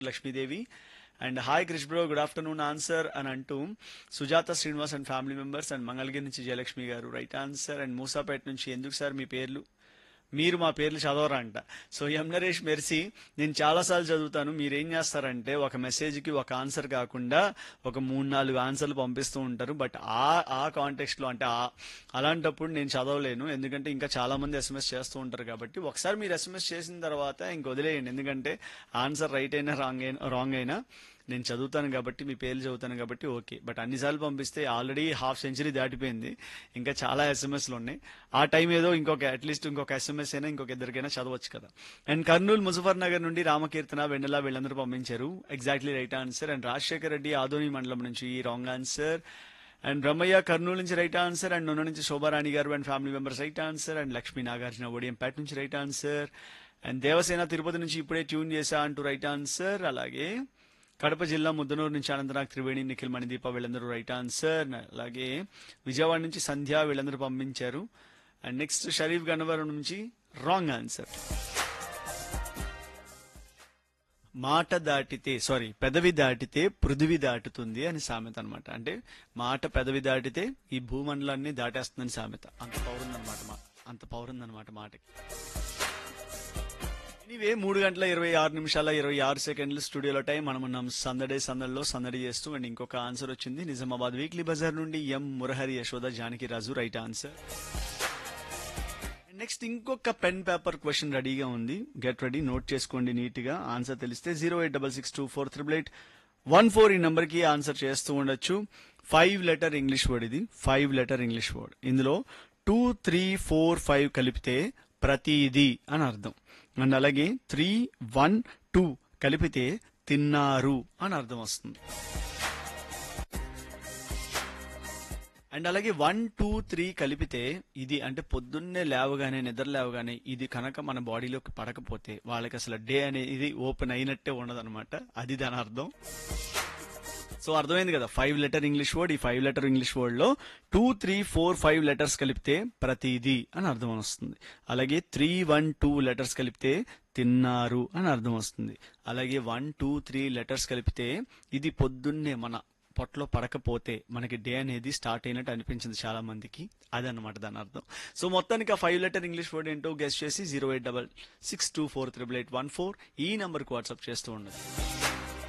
Lakshmidevi and hi Krish bro good afternoon answer అని అంటూ Sujatha Srinivas and family members and Mangalagiri నుంచి జయలక్ష్మి గారు రైట్ ఆన్సర్ అండ్ మూసాపేట నుంచి ఎందుకు సార్ మీ పేర్లు మీరు మా పేర్లు చదవరా అంట సో ఎం నరేష్ మెర్సీ నేను చాలాసార్లు చదువుతాను మీరు ఏం చేస్తారంటే ఒక మెసేజ్కి ఒక ఆన్సర్ కాకుండా ఒక మూడు నాలుగు ఆన్సర్లు పంపిస్తూ ఉంటారు బట్ ఆ ఆ కాంటెక్స్ట్లో అంటే ఆ అలాంటప్పుడు నేను చదవలేను ఎందుకంటే ఇంకా చాలా మంది ఎస్ఎంఎస్ చేస్తూ ఉంటారు కాబట్టి ఒకసారి మీరు ఎస్ఎంఎస్ చేసిన తర్వాత ఇంక వదిలేయండి ఎందుకంటే ఆన్సర్ రైట్ అయినా రాంగ్ అయినా రాంగ్ అయినా నేను చదువుతాను కాబట్టి మీ పేర్లు చదువుతాను కాబట్టి ఓకే బట్ అన్నిసార్లు పంపిస్తే ఆల్రెడీ హాఫ్ సెంచరీ దాటిపోయింది ఇంకా చాలా ఎస్ఎంఎస్లు ఉన్నాయి ఆ టైం ఏదో ఇంకొక అట్లీస్ట్ ఇంకొక ఎస్ఎంఎస్ అయినా ఇంకొక ఇద్దరికైనా చదవచ్చు కదా అండ్ కర్నూలు ముజఫర్ నగర్ నుండి రామకీర్తన వెన్నెల వీళ్ళందరూ పంపించారు exactly right answer and Rajasekhar Reddy Adoni మండలం నుంచి wrong answer and Brahmaiah Kurnool నుంచి రైట్ ఆన్సర్ అండ్ నొన్న నుంచి Shobharani garu and family members right answer and Lakshmi Nagarjuna Odiyampeta నుంచి right answer and Devasena Tirupati నుంచి ఇప్పుడే ట్యూన్ చేశా అంటూ రైట్ ఆన్సర్ అలాగే కడప జిల్లా ముద్దనూరు నుంచి అనంతనాగ్ త్రివేణి నిఖిల్ మణిదీప వీళ్ళందరూ రైట్ ఆన్సర్ అలాగే విజయవాడ నుంచి సంధ్య వీళ్ళందరూ పంపించారు అండ్ నెక్స్ట్ షరీఫ్ గన్నవరం నుంచి రాంగ్ ఆన్సర్ మాట దాటితే సారీ పెదవి దాటితే పృథివి దాటుతుంది అని సామెత అన్నమాట అంటే మాట పెదవి దాటితే ఈ భూమండలాన్ని దాటేస్తుందని సామెత అంత పవర్ ఉందన్నమాట మా అంత పవర్ ఉందన్నమాట మాటకి ఎనీవే మూడు గంటల ఇరవై ఆరు నిమిషాల ఇరవై ఆరు సెకండ్లు స్టూడియోలో టైం మనం ఉన్నాం సందడే సందడిలో సందడి చేస్తూ అండ్ ఇంకొక ఆన్సర్ వచ్చింది నిజామాబాద్ వీక్లీ బజార్ నుండి M Murahari Yashoda Janaki Raju right answer next ఇంకొక పెన్ పేపర్ క్వశ్చన్ రెడీగా ఉంది గెట్ రెడీ నోట్ చేసుకోండి నీట్ గా ఆన్సర్ తెలిస్తే zero eight double six two four triple eight one four ఈ నెంబర్ కి ఆన్సర్ చేస్తూ ఉండొచ్చు ఫైవ్ లెటర్ ఇంగ్లీష్ వర్డ్ ఇది ఫైవ్ లెటర్ ఇంగ్లీష్ వర్డ్ ఇందులో టూ త్రీ ఫోర్ ఫైవ్ కలిపితే ప్రతిది అని అర్థం అండ్ అలాగే త్రీ వన్ టూ కలిపితే తిన్నారు అని అర్థం వస్తుంది అండ్ అలాగే వన్ టూ త్రీ కలిపితే ఇది అంటే పొద్దున్నే లేవగానే నిద్ర లేవగానే ఇది కనుక మన బాడీలోకి పడకపోతే వాళ్ళకి అసలు డే అనేది ఓపెన్ అయినట్టే ఉండదన్నమాట అది దాని అర్థం సో అర్థమైంది కదా ఫైవ్ లెటర్ ఇంగ్లీష్ వర్డ్ ఈ ఫైవ్ లెటర్ ఇంగ్లీష్ వర్డ్ లో two three four five letters కలిపితే ప్రతిది అని అర్థం వస్తుంది అలాగే త్రీ వన్ టూ లెటర్స్ కలిపితే తిన్నారు అని అర్థం వస్తుంది అలాగే వన్ టూ త్రీ లెటర్స్ కలిపితే ఇది పొద్దున్నే మన పొట్టలో పడకపోతే మనకి డే అనేది స్టార్ట్ అయినట్టు అనిపించింది చాలా మందికి అదనమాట దాని అర్థం సో మొత్తానికి ఆ ఫైవ్ లెటర్ ఇంగ్లీష్ వర్డ్ ఏంటో గెస్ట్ చేసి zero eight double six two four triple eight one four ఈ నంబర్కి వాట్సాప్ చేస్తూ ఉండదు